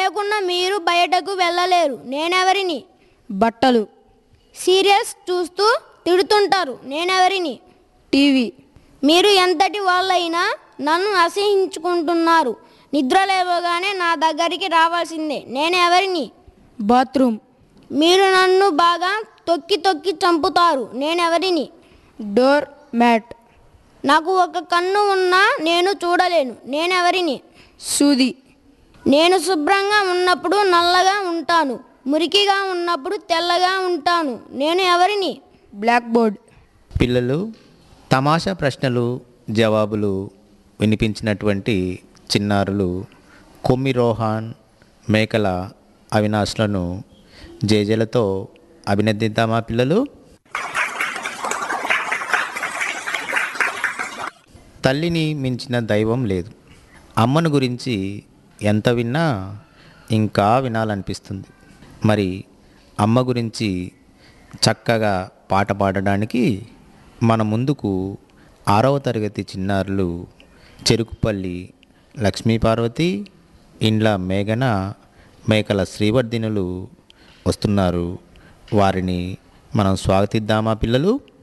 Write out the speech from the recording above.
లేకుండా మీరు బయటకు వెళ్ళలేరు నేనెవరిని బట్టలు సీరియల్స్ చూస్తూ తిడుతుంటారు నేనెవరిని టీవీ మీరు ఎంతటి వాళ్ళైనా నన్ను అసహించుకుంటున్నారు నిద్ర లేవగానే నా దగ్గరికి రావాల్సిందే నేను ఎవరిని బాత్రూమ్ మీరు నన్ను బాగా తొక్కి తొక్కి చంపుతారు నేనెవరిని డోర్ మ్యాట్ నాకు ఒక కన్ను ఉన్నా నేను చూడలేను నేనెవరిని సూది నేను శుభ్రంగా ఉన్నప్పుడు నల్లగా ఉంటాను మురికిగా ఉన్నప్పుడు తెల్లగా ఉంటాను నేను ఎవరిని బ్లాక్ బోర్డ్ పిల్లలు తమాషా ప్రశ్నలు జవాబులు వినిపించినటువంటి చిన్నారులు కొమ్మి రోహాన్ మేకల అవినాష్లను జేజేలతో అభినందిద్దామా పిల్లలు తల్లిని మించిన దైవం లేదు అమ్మను గురించి ఎంత విన్నా ఇంకా వినాలనిపిస్తుంది మరి అమ్మ గురించి చక్కగా పాట పాడడానికి మన ముందుకు ఆరవ తరగతి చిన్నారులు చెరుకుపల్లి లక్ష్మీ పార్వతి ఇండ్ల మేఘన మేకల శ్రీవర్ధినులు వస్తున్నారు వారిని మనం స్వాగతిద్దామా పిల్లలు